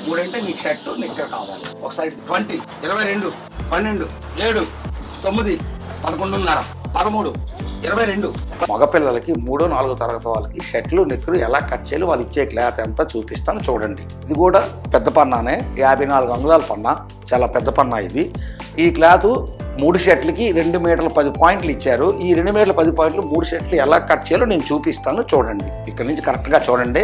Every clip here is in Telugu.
మూడంటే మీకు షర్ట్ నిక్కర్ కావాలి ఒకసారి ట్వంటీ ఇరవై రెండు పన్నెండు ఏడు తొమ్మిది పదకొండున్నర పదమూడు ఇరవై రెండు మగపిల్లలకి మూడో నాలుగో తరగతి వాళ్ళకి షర్ట్లు నిక్కరు ఎలా కట్ చేయాలి వాళ్ళు ఇచ్చే క్లాత్ ఎంత చూపిస్తాను చూడండి ఇది కూడా పెద్ద పన్నానే యాభై నాలుగు అంగుళాల పన్నా చాలా పెద్ద పన్నా ఇది ఈ క్లాత్ మూడు షర్ట్లకి రెండు మీటర్ల పది పాయింట్లు ఇచ్చారు ఈ రెండు మీటర్ల పది పాయింట్లు మూడు షర్ట్లు ఎలా కట్ చేయాలో నేను చూపిస్తాను చూడండి ఇక్కడ నుంచి కరెక్ట్గా చూడండి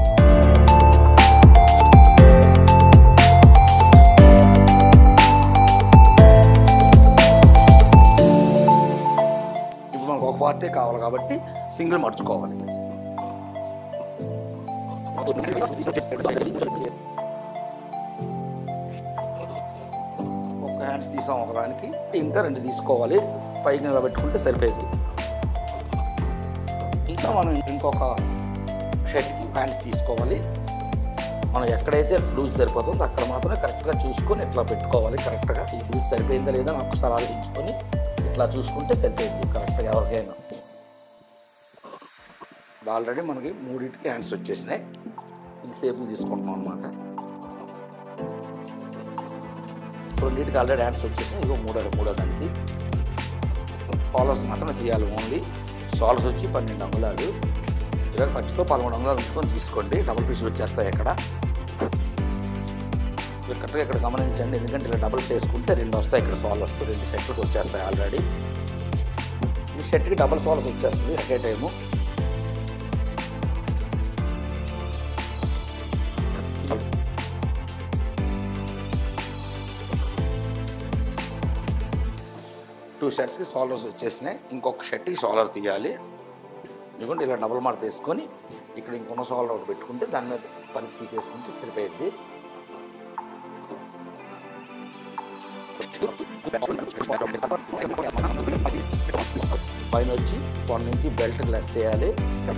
ఇప్పుడు మనకు ఒక పార్టీ కావాలి కాబట్టి సింగిల్ మర్చుకోవాలి ఒక హ్యాండ్స్ తీసాం ఒకదానికి ఇంకా రెండు తీసుకోవాలి పైకి నిలబెట్టుకుంటే సరిపోయింది ఇంకా మనం ఇంకొక షర్ట్కి హ్యాండ్స్ తీసుకోవాలి మనం ఎక్కడైతే లూజ్ సరిపోతుందో అక్కడ మాత్రమే కరెక్ట్గా చూసుకొని ఇట్లా పెట్టుకోవాలి కరెక్ట్గా ఈ లూజ్ సరిపోయిందా లేదా అని ఒక్కసారి ఆలోచించుకొని ఇట్లా చూసుకుంటే సరిపోయింది కరెక్ట్గా ఎవరికైనా ఆల్రెడీ మనకి మూడింటికి హ్యాండ్స్ వచ్చేసినాయి ఇది సేపులు తీసుకుంటున్నాం అనమాట రెండింటికి ఆల్రెడీ హ్యాండ్స్ వచ్చేసినాయి ఇగో మూడో మూడో దానికి సాలర్స్ మాత్రమే తీయాలి ఓన్లీ సాలర్స్ వచ్చి పన్నెండు అంగుళాలు ఇలా ఖర్చుతో పదమూడు అంగుళాలు ఉంచుకొని తీసుకోండి డబుల్ పీసులు వచ్చేస్తాయి అక్కడ ఇక్కడ కరెక్ట్గా ఇక్కడ గమనించండి ఎందుకంటే ఇలా డబుల్ చేసుకుంటే రెండు వస్తాయి ఇక్కడ సాలర్స్ రెండు సెట్లు వచ్చేస్తాయి ఆల్రెడీ ఈ సెట్కి డబుల్ సాలర్స్ వచ్చేస్తుంది ఒకే టైము టూ షర్ట్స్కి సాలర్స్ వచ్చేసినాయి ఇంకొక షర్ట్కి సాలర్ తీయాలి ఎందుకంటే ఇలా డబుల్ మార్క్ తీసుకొని ఇక్కడ ఇంకొన్న సాలర్ ఒకటి పెట్టుకుంటే దాని మీద పని తీసేసుకుంటే సరిపోయింది పైన వచ్చి వన్ నుంచి బెల్ట్ లెస్ చేయాలి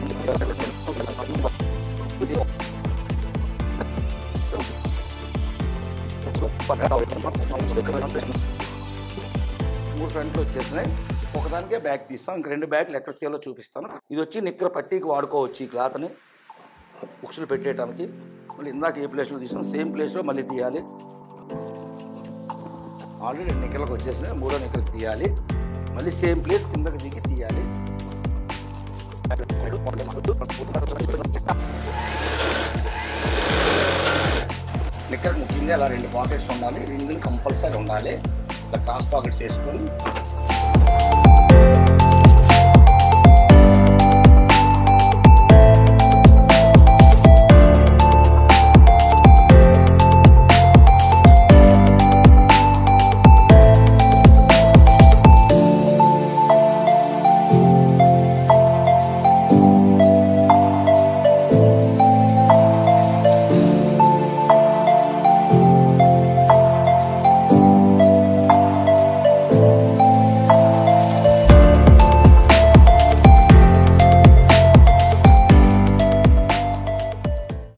మూడు ఫ్రంట్లు వచ్చేసినాయి ఒకదానికే బ్యాగ్ తీస్తాం ఇంక రెండు బ్యాగ్లు ఎక్కడ తీయాలో చూపిస్తాను ఇది వచ్చి నిక్కర పట్టీకి వాడుకోవచ్చు ఈ క్లాత్ని బుక్స్లు పెట్టేయడానికి మళ్ళీ ఇందాక ఏ ప్లేస్లో తీసాం సేమ్ ప్లేస్లో మళ్ళీ తీయాలి ఆల్రెడీ రెండు నిక్కలకు వచ్చేసినాయి మూడో నిక్కలకు తీయాలి మళ్ళీ సేమ్ ప్లేస్ కిందకి దిగి తీయాలి నిక్కర్ ముఖ్యంగా ఇలా రెండు పాకెట్స్ ఉండాలి రింగులు కంపల్సరీ ఉండాలి ఇలా క్రాస్ పాకెట్స్ వేసుకొని